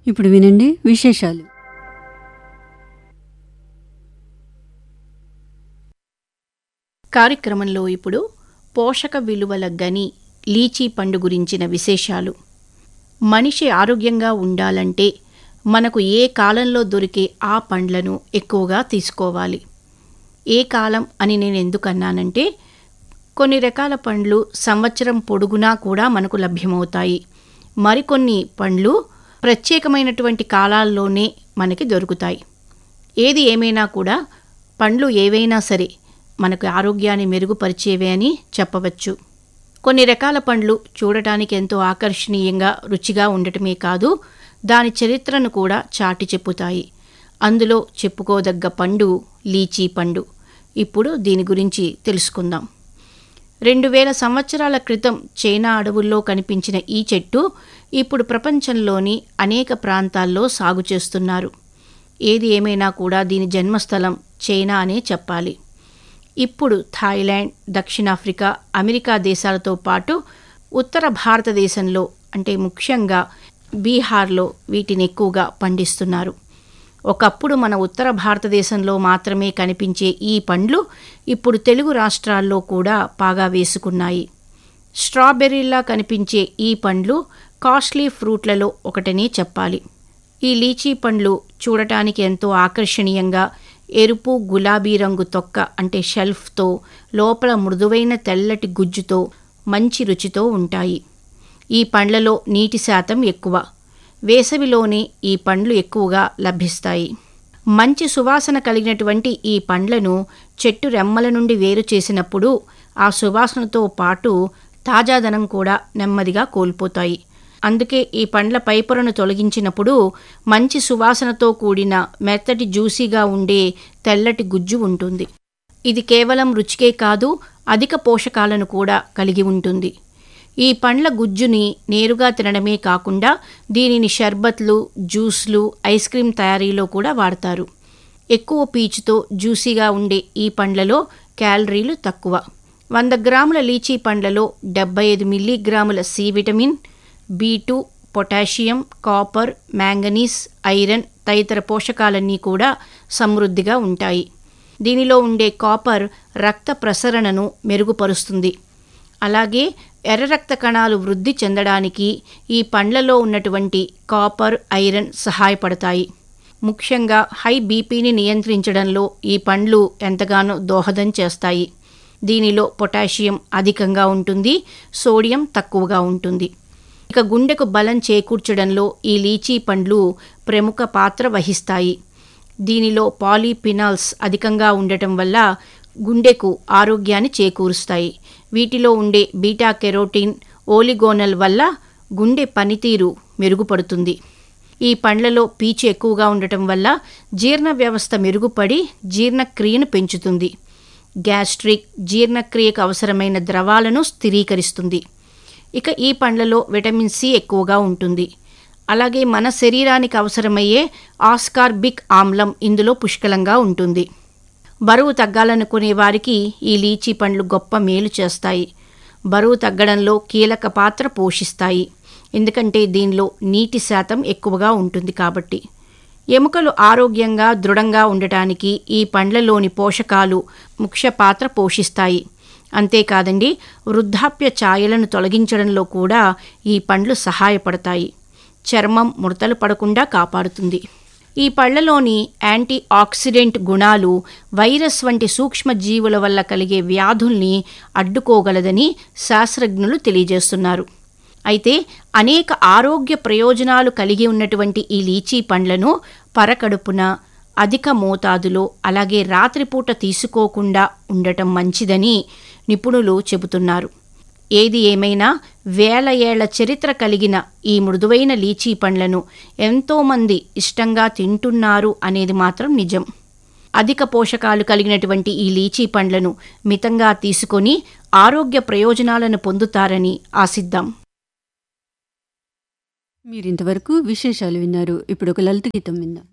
ఇప్పుడు వినండి విశేషాలు కార్యక్రమంలో ఇప్పుడు పోషక విలువల గని లీచీ పండు గురించిన విశేషాలు మనిషి ఆరోగ్యంగా ఉండాలంటే మనకు ఏ కాలంలో దొరికే ఆ పండ్లను ఎక్కువగా తీసుకోవాలి ఏ కాలం అని నేను ఎందుకన్నానంటే కొన్ని రకాల పండ్లు సంవత్సరం పొడుగునా కూడా మనకు లభ్యమవుతాయి మరికొన్ని పండ్లు ప్రత్యేకమైనటువంటి కాలాల్లోనే మనకి దొరుకుతాయి ఏది ఏమైనా కూడా పండ్లు ఏవైనా సరే మనకు ఆరోగ్యాన్ని మెరుగుపరిచేవే అని చెప్పవచ్చు కొన్ని రకాల పండ్లు చూడటానికి ఎంతో ఆకర్షణీయంగా రుచిగా ఉండటమే కాదు దాని చరిత్రను కూడా చాటి చెప్పుతాయి అందులో చెప్పుకోదగ్గ పండు లీచీ పండు ఇప్పుడు దీని గురించి తెలుసుకుందాం రెండు వేల సంవత్సరాల క్రితం చైనా అడవుల్లో కనిపించిన ఈ చెట్టు ఇప్పుడు ప్రపంచంలోని అనేక ప్రాంతాల్లో సాగు చేస్తున్నారు ఏది ఏమైనా కూడా దీని జన్మస్థలం చైనా అనే చెప్పాలి ఇప్పుడు థాయిలాండ్ దక్షిణాఫ్రికా అమెరికా దేశాలతో పాటు ఉత్తర భారతదేశంలో అంటే ముఖ్యంగా బీహార్లో వీటిని ఎక్కువగా పండిస్తున్నారు ఒకప్పుడు మన ఉత్తర భారతదేశంలో మాత్రమే కనిపించే ఈ పండ్లు ఇప్పుడు తెలుగు రాష్ట్రాల్లో కూడా పాగా వేసుకున్నాయి స్ట్రాబెర్రీలా కనిపించే ఈ పండ్లు కాస్ట్లీ ఫ్రూట్లలో ఒకటనే చెప్పాలి ఈ లీచీ పండ్లు చూడటానికి ఎంతో ఆకర్షణీయంగా ఎరుపు గులాబీ రంగు తొక్క అంటే షెల్ఫ్తో లోపల మృదువైన తెల్లటి గుజ్జుతో మంచి రుచితో ఉంటాయి ఈ పండ్లలో నీటి శాతం ఎక్కువ వేసవిలోనే ఈ పండ్లు ఎక్కువగా లభిస్తాయి మంచి సువాసన కలిగినటువంటి ఈ పండ్లను చెట్టు రెమ్మల నుండి వేరు చేసినప్పుడు ఆ సువాసనతో పాటు తాజాదనం కూడా నెమ్మదిగా కోల్పోతాయి అందుకే ఈ పండ్ల పైపొరను తొలగించినప్పుడు మంచి సువాసనతో కూడిన మెత్తటి జ్యూసీగా ఉండే తెల్లటి గుజ్జు ఉంటుంది ఇది కేవలం రుచికే కాదు అధిక పోషకాలను కూడా కలిగి ఉంటుంది ఈ పండ్ల గుజ్జుని నేరుగా తినడమే కాకుండా దీనిని షర్బత్లు జ్యూస్లు ఐస్ క్రీమ్ తయారీలో కూడా వాడతారు ఎక్కువ పీచుతో జ్యూసీగా ఉండే ఈ పండ్లలో క్యాలరీలు తక్కువ వంద గ్రాముల లీచీ పండ్లలో డెబ్బై ఐదు మిల్లీగ్రాముల C vitamin B two potassium copper manganese iron తదితర పోషకాలన్నీ కూడా సమృద్ధిగా ఉంటాయి దీనిలో ఉండే కాపర్ రక్త ప్రసరణను మెరుగుపరుస్తుంది అలాగే ఎర్ర రక్త కణాలు వృద్ధి చెందడానికి ఈ పండ్లలో ఉన్నటువంటి కాపర్ ఐరన్ సహాయపడతాయి ముఖ్యంగా హై బీపీని నియంత్రించడంలో ఈ పండ్లు ఎంతగానో దోహదం చేస్తాయి దీనిలో పొటాషియం అధికంగా ఉంటుంది సోడియం తక్కువగా ఉంటుంది ఇక గుండెకు బలం చేకూర్చడంలో ఈ లీచీ పండ్లు ప్రముఖ పాత్ర వహిస్తాయి దీనిలో పాలీపినాల్స్ అధికంగా ఉండటం వల్ల గుండెకు ఆరోగ్యాన్ని చేకూరుస్తాయి వీటిలో ఉండే బీటా కెరోటిన్ ఓలిగోనల్ వల్ల గుండె పనితీరు మెరుగుపడుతుంది ఈ పండ్లలో పీచు ఎక్కువగా ఉండటం వల్ల జీర్ణ వ్యవస్థ మెరుగుపడి జీర్ణక్రియను పెంచుతుంది గ్యాస్ట్రిక్ జీర్ణక్రియకు అవసరమైన ద్రవాలను స్థిరీకరిస్తుంది ఇక ఈ పండ్లలో విటమిన్ సి ఎక్కువగా ఉంటుంది అలాగే మన శరీరానికి అవసరమయ్యే ఆస్కార్బిక్ ఆమ్లం ఇందులో పుష్కలంగా ఉంటుంది బరువు తగ్గాలనుకునే వారికి ఈ లీచీ పండ్లు గొప్ప మేలు చేస్తాయి బరువు తగ్గడంలో కీలక పాత్ర పోషిస్తాయి ఎందుకంటే దీనిలో నీటి శాతం ఎక్కువగా ఉంటుంది కాబట్టి ఎముకలు ఆరోగ్యంగా దృఢంగా ఉండటానికి ఈ పండ్లలోని పోషకాలు ముఖ్య పాత్ర పోషిస్తాయి అంతేకాదండి వృద్ధాప్య ఛాయలను తొలగించడంలో కూడా ఈ పండ్లు సహాయపడతాయి చర్మం ముడతలు పడకుండా కాపాడుతుంది ఈ పళ్లలోని యాంటీ ఆక్సిడెంట్ గుణాలు వైరస్ వంటి సూక్ష్మజీవుల వల్ల కలిగే వ్యాధుల్ని అడ్డుకోగలదని శాస్త్రజ్ఞులు తెలియజేస్తున్నారు అయితే అనేక ఆరోగ్య ప్రయోజనాలు కలిగి ఉన్నటువంటి ఈ లీచీ పండ్లను పరకడుపున అధిక మోతాదులో అలాగే రాత్రిపూట తీసుకోకుండా ఉండటం మంచిదని నిపుణులు చెబుతున్నారు ఏది ఏమైనా వేల ఏళ్ల చరిత్ర కలిగిన ఈ మృదువైన లీచీ పండ్లను ఎంతోమంది ఇష్టంగా తింటున్నారు అనేది మాత్రం నిజం అధిక పోషకాలు కలిగినటువంటి ఈ లీచీ పండ్లను మితంగా తీసుకొని ఆరోగ్య ప్రయోజనాలను పొందుతారని ఆశిద్దాం మీరింతవరకు విశేషాలు విన్నారు ఇప్పుడు ఒక లలిత గీతం విందాం